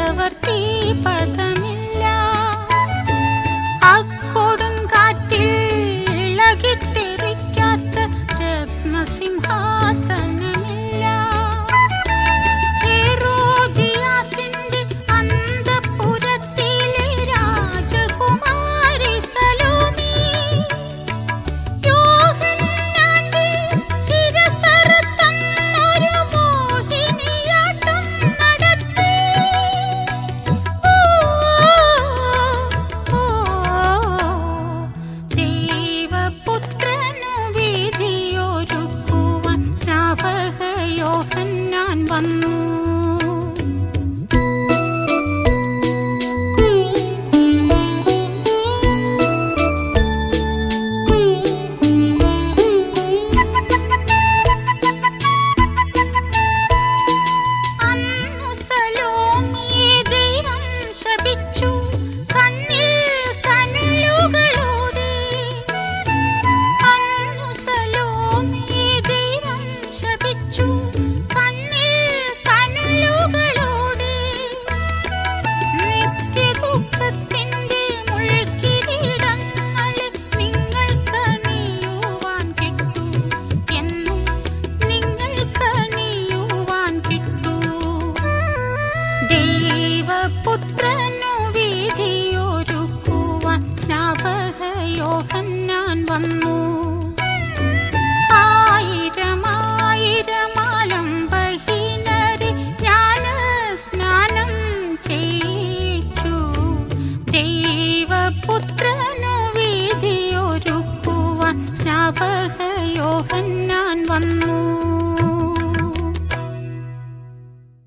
ചക്രവർത്തി പദമില്ല അക്കൊടുങ്കാറ്റിൽ ഇളകിത്തെറിക്കാത്ത രത്നസിംഹാസനമില്ല ഹെറോദിയാസിന്റെ അന്തഃപുരത്തിലെ രാജകുമാരി സലോമി യോഹന്നാന്റെ ശിരസറുത്തന്നൊരു മോഹിനിയാട്ടം നടത്തി. ഓ, ഓ, ദൈവപുത്രനു വിധിയൊരുക്കുവാൻ സ്നാപക യോഹന്നാൻ വന്നു അന്നു സലോമിയെ ദൈവം ശപിച്ചു കണ്ണിൽ കനലുകളോടെ അന്നു സലോമിയെ ദൈവം ശപിച്ചു കണ്ണിൽ കനലുകളോടെ നിത്യദുഃഖത്തിന്റെ മുൾക്കിരീടങ്ങളെ നിങ്ങൾക്കണിയുവാൻ കിട്ടൂ എന്നും നിങ്ങൾക്കണിയുവാൻ കിട്ടൂ ദൈവപുത്രനു വിധിയൊരുക്കുവാൻ സ്നാപക യോഹന്നാൻ വന്നു ആയിരമായിരമാലംബഹീനരെ ജ്ഞാന സ്നാനം ചെയ്യിച്ചു ദൈവപുത്രനു വിധിയൊരുക്കുവാൻ സ്നാപക യോഹന്നാൻ വന്നു